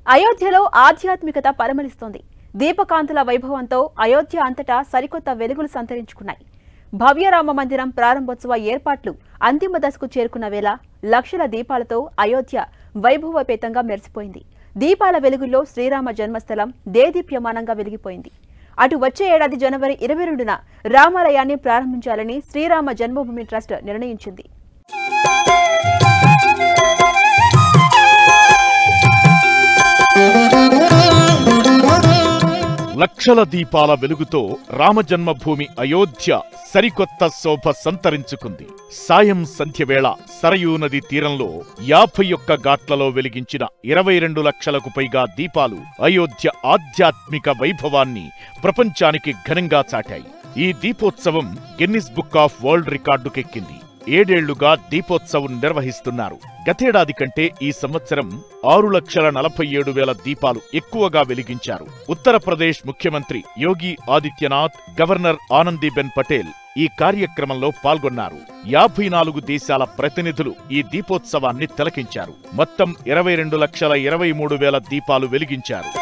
అయోధ్యలో ఆధ్యాత్మికత పరిమళిస్తోంది దీపకాంతుల వైభవంతో అయోధ్య అంతటా సరికొత్త వెలుగులు సంతరించుకున్నాయి భవ్య రామ మందిరం ప్రారంభోత్సవ ఏర్పాట్లు అంతిమ దశకు చేరుకున్న వేళ లక్షల దీపాలతో అయోధ్య వైభవపేతంగా మెరిసిపోయింది దీపాల వెలుగుల్లో శ్రీరామ జన్మస్థలం దేదీప్యమానంగా వెలిగిపోయింది అటు వచ్చే ఏడాది జనవరి ఇరవై రెండున రామాలయాన్ని ప్రారంభించాలని శ్రీరామ జన్మభూమి ట్రస్ట్ నిర్ణయించింది లక్షల దీపాల వెలుగుతో రామజన్మభూమి అయోధ్య సరికొత్త శోభ సంతరించుకుంది సాయం సంధ్యవేళ సరయూ నది తీరంలో యాభై ఒక్క ఘాట్లలో వెలిగించిన ఇరవై రెండు లక్షలకు పైగా దీపాలు అయోధ్య ఆధ్యాత్మిక వైభవాన్ని ప్రపంచానికి ఘనంగా చాటాయి ఈ దీపోత్సవం గిన్నిస్ బుక్ ఆఫ్ వరల్డ్ రికార్డుకెక్కింది ఏడేళ్లుగా దీపోత్సవం నిర్వహిస్తున్నారు గతేడాది కంటే ఈ సంవత్సరం ఆరు లక్షల నలభై ఏడు వేల దీపాలు ఎక్కువగా వెలిగించారు ఉత్తరప్రదేశ్ ముఖ్యమంత్రి యోగి ఆదిత్యనాథ్ గవర్నర్ ఆనందీబెన్ పటేల్ ఈ కార్యక్రమంలో పాల్గొన్నారు యాభై నాలుగు దేశాల ప్రతినిధులు ఈ దీపోత్సవాన్ని తిలకించారు మొత్తం ఇరవై రెండు లక్షల ఇరవై మూడు వేల దీపాలు వెలిగించారు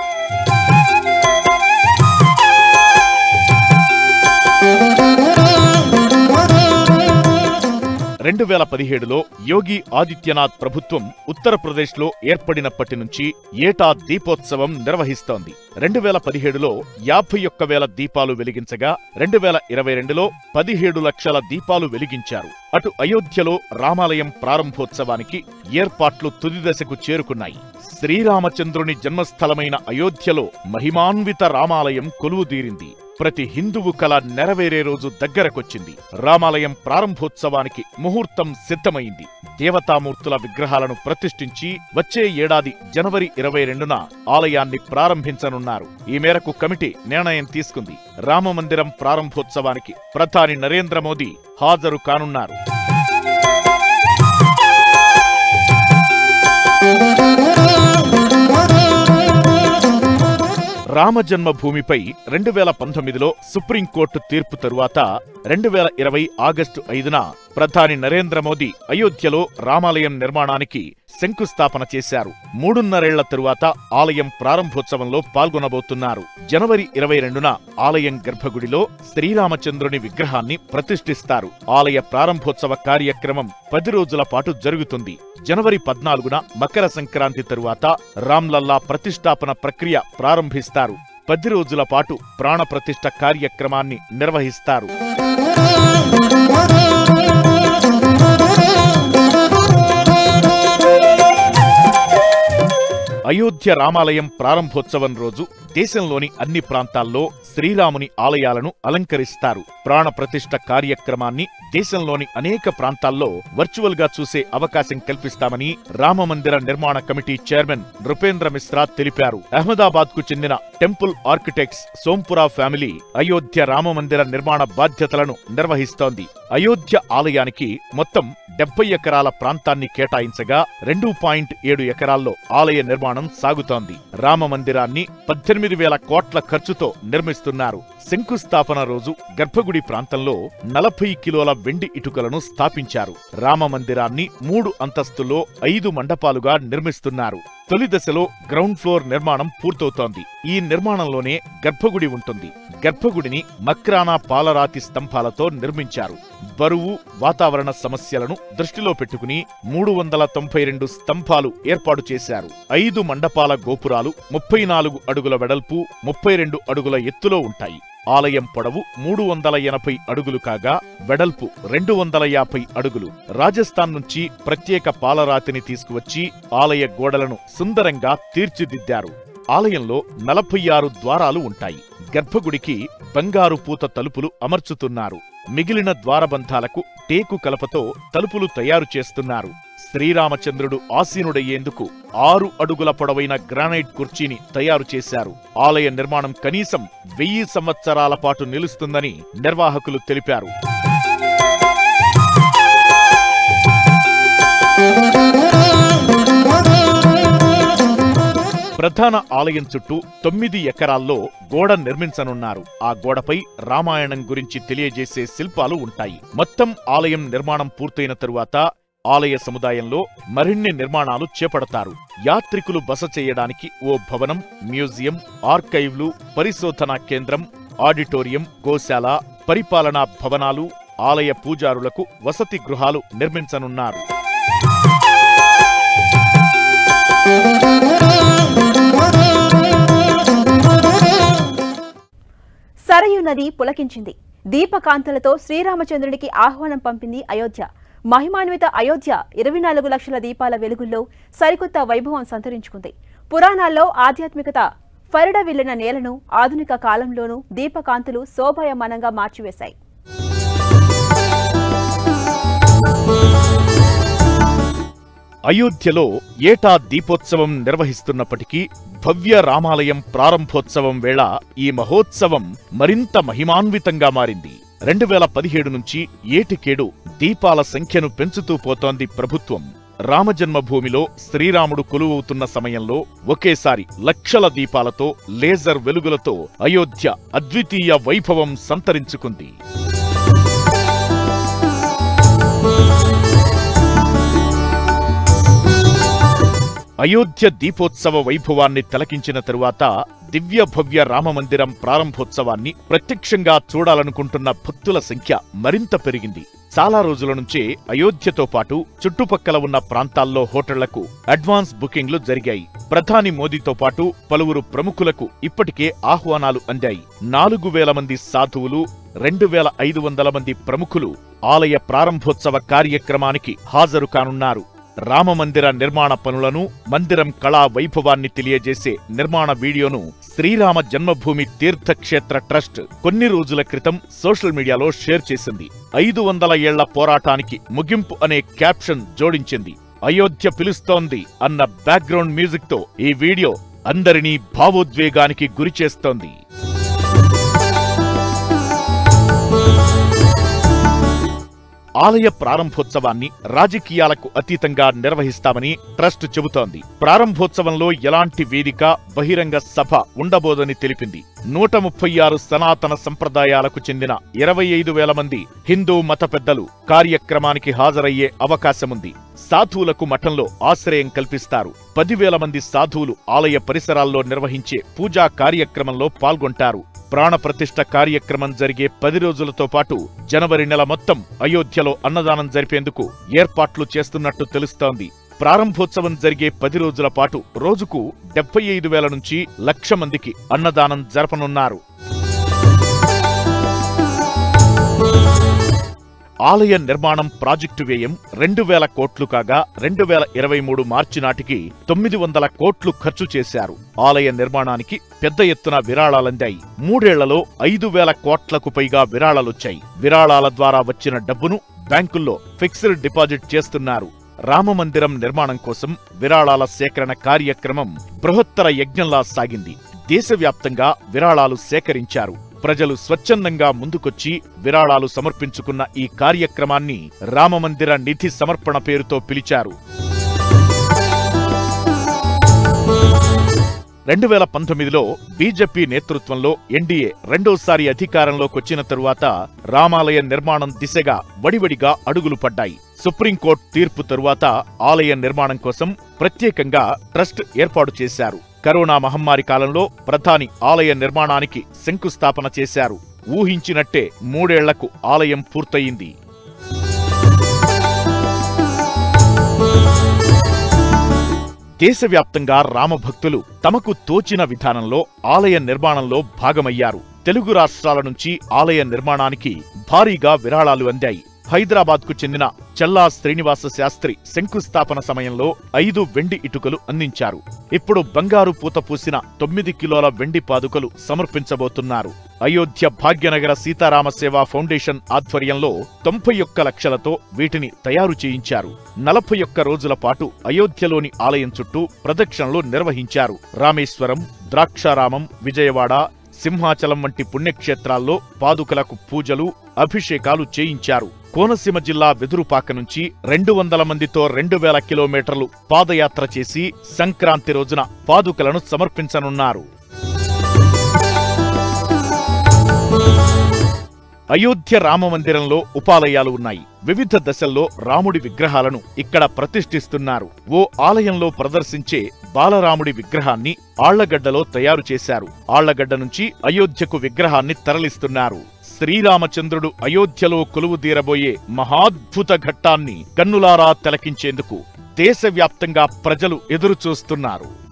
రెండు వేల పదిహేడులో యోగి ఆదిత్యనాథ్ ప్రభుత్వం ఉత్తరప్రదేశ్లో ఏర్పడినప్పటి నుంచి ఏటా దీపోత్సవం నిర్వహిస్తోంది రెండు వేల పదిహేడులో యాభై ఒక్క వేల దీపాలు వెలిగించగా రెండు వేల ఇరవై రెండులో పదిహేడు లక్షల దీపాలు వెలిగించారు అటు అయోధ్యలో రామాలయం ప్రారంభోత్సవానికి ఏర్పాట్లు తుది దశకు చేరుకున్నాయి శ్రీరామచంద్రుని జన్మస్థలమైన అయోధ్యలో మహిమాన్విత రామాలయం కొలువుదీరింది ప్రతి హిందువు కల నెరవేరే రోజు దగ్గరకొచ్చింది రామాలయం ప్రారంభోత్సవానికి ముహూర్తం సిద్ధమైంది దేవతామూర్తుల విగ్రహాలను ప్రతిష్ఠించి వచ్చే ఏడాది జనవరి ఇరవై రెండున ఆలయాన్ని ప్రారంభించనున్నారు ఈ మేరకు కమిటీ నిర్ణయం తీసుకుంది రామమందిరం ప్రారంభోత్సవానికి ప్రధాని నరేంద్ర మోదీ హాజరు కానున్నారు రామజన్మభూమిపై రెండు వేల పంతొమ్మిదిలో సుప్రీంకోర్టు తీర్పు తరువాత రెండు వేల ఇరవై ఆగస్టు ఐదున ప్రధాని నరేంద్ర మోదీ అయోధ్యలో రామాలయం నిర్మాణానికి శంకుస్థాపన చేశారు మూడున్నరేళ్ల తరువాత ఆలయం ప్రారంభోత్సవంలో పాల్గొనబోతున్నారు జనవరి ఇరవై రెండున ఆలయం గర్భగుడిలో శ్రీరామచంద్రుని విగ్రహాన్ని ప్రతిష్ఠిస్తారు ఆలయ ప్రారంభోత్సవ కార్యక్రమం పది రోజుల పాటు జరుగుతుంది జనవరి పద్నాలుగున మకర సంక్రాంతి తరువాత రామ్లల్లా ప్రతిష్టాపన ప్రక్రియ ప్రారంభిస్తారు పది రోజుల పాటు ప్రాణప్రతిష్ఠ కార్యక్రమాన్ని నిర్వహిస్తారు అయోధ్య రామాలయం ప్రారంభోత్సవం రోజు దేశంలోని అన్ని ప్రాంతాల్లో శ్రీరాముని ఆలయాలను అలంకరిస్తారు ప్రాణప్రతిష్ఠ కార్యక్రమాన్ని దేశంలోని అనేక ప్రాంతాల్లో వర్చువల్ గా చూసే అవకాశం కల్పిస్తామని రామమందిర నిర్మాణ కమిటీ చైర్మన్ నృపేంద్ర మిశ్రా తెలిపారు అహ్మదాబాద్ కు చెందిన temple architects Sompura family Ayodhya రామమందిర నిర్మాణ బాధ్యతలను నిర్వహిస్తోంది అయోధ్య ఆలయానికి మొత్తం డెబ్బై ఎకరాల ప్రాంతాన్ని కేటాయించగా రెండు పాయింట్ ఏడు ఎకరాల్లో ఆలయ నిర్మాణం సాగుతోంది రామ మందిరాన్ని పద్దెనిమిది వేల కోట్ల ఖర్చుతో నిర్మిస్తున్నారు శంకుస్థాపన రోజు గర్భగుడి ప్రాంతంలో నలభై కిలోల వెండి ఇటుకలను స్థాపించారు రామ మందిరాన్ని మూడు అంతస్తుల్లో ఐదు మండపాలుగా నిర్మిస్తున్నారు తొలి దశలో గ్రౌండ్ ఫ్లోర్ నిర్మాణం పూర్తవుతోంది ఈ నిర్మాణంలోనే గర్భగుడి ఉంటుంది గర్భగుడిని మక్రానా పాలరాతి స్తంభాలతో నిర్మించారు బరువు వాతావరణ సమస్యలను దృష్టిలో పెట్టుకుని మూడు వందల తొంభై రెండు స్తంభాలు ఏర్పాటు చేశారు ఐదు మండపాల గోపురాలు ముప్పై నాలుగు అడుగుల వెడల్పు ముప్పై రెండు అడుగుల ఎత్తులో ఉంటాయి ఆలయం పొడవు మూడు వందల ఎనభై అడుగులు కాగా వెడల్పు రెండు వందల యాభై అడుగులు రాజస్థాన్ నుంచి ప్రత్యేక పాలరాతిని తీసుకువచ్చి ఆలయ గోడలను సుందరంగా తీర్చిదిద్దారు ఆలయంలో నలభై ఆరు ద్వారాలు ఉంటాయి గర్భగుడికి బంగారు పూత తలుపులు అమర్చుతున్నారు మిగిలిన ద్వారబంధాలకు టేకు కలపతో తలుపులు తయారు చేస్తున్నారు శ్రీరామచంద్రుడు ఆసీనుడయ్యేందుకు ఆరు అడుగుల పొడవైన గ్రానైట్ కుర్చీని తయారు చేశారు ఆలయ నిర్మాణం కనీసం వెయ్యి సంవత్సరాల పాటు నిలుస్తుందని నిర్వాహకులు తెలిపారు ప్రధాన ఆలయం చుట్టూ తొమ్మిది ఎకరాల్లో గోడ నిర్మించనున్నారు ఆ గోడపై రామాయణం గురించి తెలియజేసే శిల్పాలు ఉంటాయి మొత్తం ఆలయం నిర్మాణం పూర్తయిన తరువాత ఆలయ సముదాయంలో మరిన్ని నిర్మాణాలు చేపడతారు యాత్రికులు బస చేయడానికి ఓ భవనం మ్యూజియం ఆర్కైవ్లు పరిశోధనా కేంద్రం ఆడిటోరియం గోశాల పరిపాలనా భవనాలు ఆలయ పూజారులకు వసతి గృహాలు నిర్మించనున్నారు సరయు నది పులకించింది దీపకాంతలతో శ్రీరామచంద్రుడికి ఆహ్వానం పంపింది అయోధ్య మహిమాన్విత అయోధ్య ఇరవై నాలుగు లక్షల దీపాల వెలుగుల్లో సరికొత్త వైభవం సంతరించుకుంది పురాణాల్లో ఆధ్యాత్మికత ఫరిడ విల్లిన నేలను ఆధునిక కాలంలోనూ దీపకాంతులు శోభాయమానంగా మార్చివేశాయి అయోధ్యలో ఏటా దీపోత్సవం నిర్వహిస్తున్నప్పటికీ భవ్య రామాలయం ప్రారంభోత్సవం వేళ ఈ మహోత్సవం మరింత మహిమాన్వితంగా మారింది రెండు వేల పదిహేడు నుంచి ఏటికేడు దీపాల సంఖ్యను పెంచుతూ పోతోంది ప్రభుత్వం రామజన్మభూమిలో శ్రీరాముడు కొలువవుతున్న సమయంలో ఒకేసారి లక్షల దీపాలతో లేజర్ వెలుగులతో అయోధ్య అద్వితీయ వైభవం సంతరించుకుంది అయోధ్య దీపోత్సవ వైభవాన్ని తిలకించిన తరువాత దివ్య భవ్య రామమందిరం ప్రారంభోత్సవాన్ని ప్రత్యక్షంగా చూడాలనుకుంటున్న భక్తుల సంఖ్య మరింత పెరిగింది చాలా రోజుల నుంచే అయోధ్యతో పాటు చుట్టుపక్కల ఉన్న ప్రాంతాల్లో హోటళ్లకు అడ్వాన్స్ బుకింగ్లు జరిగాయి ప్రధాని మోదీతో పాటు పలువురు ప్రముఖులకు ఇప్పటికే ఆహ్వానాలు అందాయి నాలుగు వేల మంది సాధువులు రెండు వేల ఐదు వందల మంది ప్రముఖులు ఆలయ ప్రారంభోత్సవ కార్యక్రమానికి హాజరు కానున్నారు రామమందిర నిర్మాణ పనులను మందిరం కళా వైభవాన్ని తెలియజేసే నిర్మాణ వీడియోను శ్రీరామ జన్మభూమి తీర్థక్షేత్ర ట్రస్ట్ కొన్ని రోజుల క్రితం సోషల్ మీడియాలో షేర్ చేసింది ఐదు వందల ఏళ్ల పోరాటానికి ముగింపు అనే క్యాప్షన్ జోడించింది అయోధ్య పిలుస్తోంది అన్న బ్యాక్గ్రౌండ్ మ్యూజిక్ తో ఈ వీడియో అందరినీ భావోద్వేగానికి గురిచేస్తోంది ఆలయ ప్రారంభోత్సవాన్ని రాజకీయాలకు అతీతంగా నిర్వహిస్తామని ట్రస్ట్ చెబుతోంది ప్రారంభోత్సవంలో ఎలాంటి వేదిక బహిరంగ సభ ఉండబోదని తెలిపింది నూట ముప్పై ఆరు సనాతన సంప్రదాయాలకు చెందిన ఇరవై ఐదు వేల మంది హిందూ మత పెద్దలు కార్యక్రమానికి హాజరయ్యే అవకాశముంది సాధువులకు మఠంలో ఆశ్రయం కల్పిస్తారు పదివేల మంది సాధువులు ఆలయ పరిసరాల్లో నిర్వహించే పూజా కార్యక్రమంలో పాల్గొంటారు ప్రాణప్రతిష్ఠ కార్యక్రమం జరిగే పది రోజులతో పాటు జనవరి నెల మొత్తం అయోధ్యలో అన్నదానం జరిపేందుకు ఏర్పాట్లు చేస్తున్నట్టు తెలుస్తోంది ప్రారంభోత్సవం జరిగే పది రోజుల పాటు రోజుకు డెబ్బై ఐదు వేల నుంచి లక్ష మందికి అన్నదానం జరపనున్నారు ఆలయ నిర్మాణం ప్రాజెక్టు వ్యయం రెండు వేల కోట్లు కాగా రెండు వేల ఇరవై మూడు మార్చి నాటికి తొమ్మిది వందల కోట్లు ఖర్చు చేశారు ఆలయ నిర్మాణానికి పెద్ద ఎత్తున విరాళాలందాయి మూడేళ్లలో ఐదు వేల కోట్లకు పైగా విరాళాలొచ్చాయి విరాళాల ద్వారా వచ్చిన డబ్బును బ్యాంకుల్లో ఫిక్స్డ్ డిపాజిట్ చేస్తున్నారు రామమందిరం నిర్మాణం కోసం విరాళాల సేకరణ కార్యక్రమం బృహత్తర యజ్ఞంలా సాగింది దేశవ్యాప్తంగా విరాళాలు సేకరించారు ప్రజలు స్వచ్ఛందంగా ముందుకొచ్చి విరాళాలు సమర్పించుకున్న ఈ కార్యక్రమాన్ని రామమందిర నిధి సమర్పణ పేరుతో పిలిచారు రెండు వేల పంతొమ్మిదిలో బీజేపీ నేతృత్వంలో ఎన్డీఏ రెండోసారి అధికారంలోకొచ్చిన తరువాత రామాలయ నిర్మాణం దిశగా వడివడిగా అడుగులు పడ్డాయి సుప్రీంకోర్టు తీర్పు తరువాత ఆలయ నిర్మాణం కోసం ప్రత్యేకంగా ట్రస్ట్ ఏర్పాటు చేశారు కరోనా మహమ్మారి కాలంలో ప్రధాని ఆలయ నిర్మాణానికి శంకుస్థాపన చేశారు ఊహించినట్టే మూడేళ్లకు ఆలయం పూర్తయింది దేశవ్యాప్తంగా రామభక్తులు తమకు తోచిన విధానంలో ఆలయ నిర్మాణంలో భాగమయ్యారు తెలుగు రాష్ట్రాల నుంచి ఆలయ నిర్మాణానికి భారీగా విరాళాలు అందాయి హైదరాబాద్ కు చెందిన చల్లా శ్రీనివాస శాస్త్రి శంకుస్థాపన సమయంలో ఐదు వెండి ఇటుకలు అందించారు ఇప్పుడు బంగారు పూత పూసిన తొమ్మిది కిలోల వెండి పాదుకలు సమర్పించబోతున్నారు అయోధ్య భాగ్యనగర సీతారామ సేవా ఫౌండేషన్ ఆధ్వర్యంలో తొంభై ఒక్క లక్షలతో వీటిని తయారు చేయించారు నలభై ఒక్క రోజుల పాటు అయోధ్యలోని ఆలయం చుట్టూ ప్రదక్షిణలు నిర్వహించారు రామేశ్వరం ద్రాక్షారామం విజయవాడ సింహాచలం వంటి పుణ్యక్షేత్రాల్లో పాదుకలకు పూజలు అభిషేకాలు చేయించారు కోనసీమ జిల్లా వెదురుపాక నుంచి రెండు వందల మందితో రెండు వేల కిలోమీటర్లు పాదయాత్ర చేసి సంక్రాంతి రోజున పాదుకలను సమర్పించనున్నారు అయోధ్య రామ మందిరంలో ఉపాలయాలు ఉన్నాయి వివిధ దశల్లో రాముడి విగ్రహాలను ఇక్కడ ప్రతిష్ఠిస్తున్నారు ఓ ఆలయంలో ప్రదర్శించే బాలరాముడి విగ్రహాన్ని ఆళ్లగడ్డలో తయారు చేశారు ఆళ్లగడ్డ నుంచి అయోధ్యకు విగ్రహాన్ని తరలిస్తున్నారు శ్రీరామచంద్రుడు అయోధ్యలో కొలువుదీరబోయే మహాద్భుత ఘట్టాన్ని కన్నులారా తిలకించేందుకు దేశవ్యాప్తంగా ప్రజలు ఎదురుచూస్తున్నారు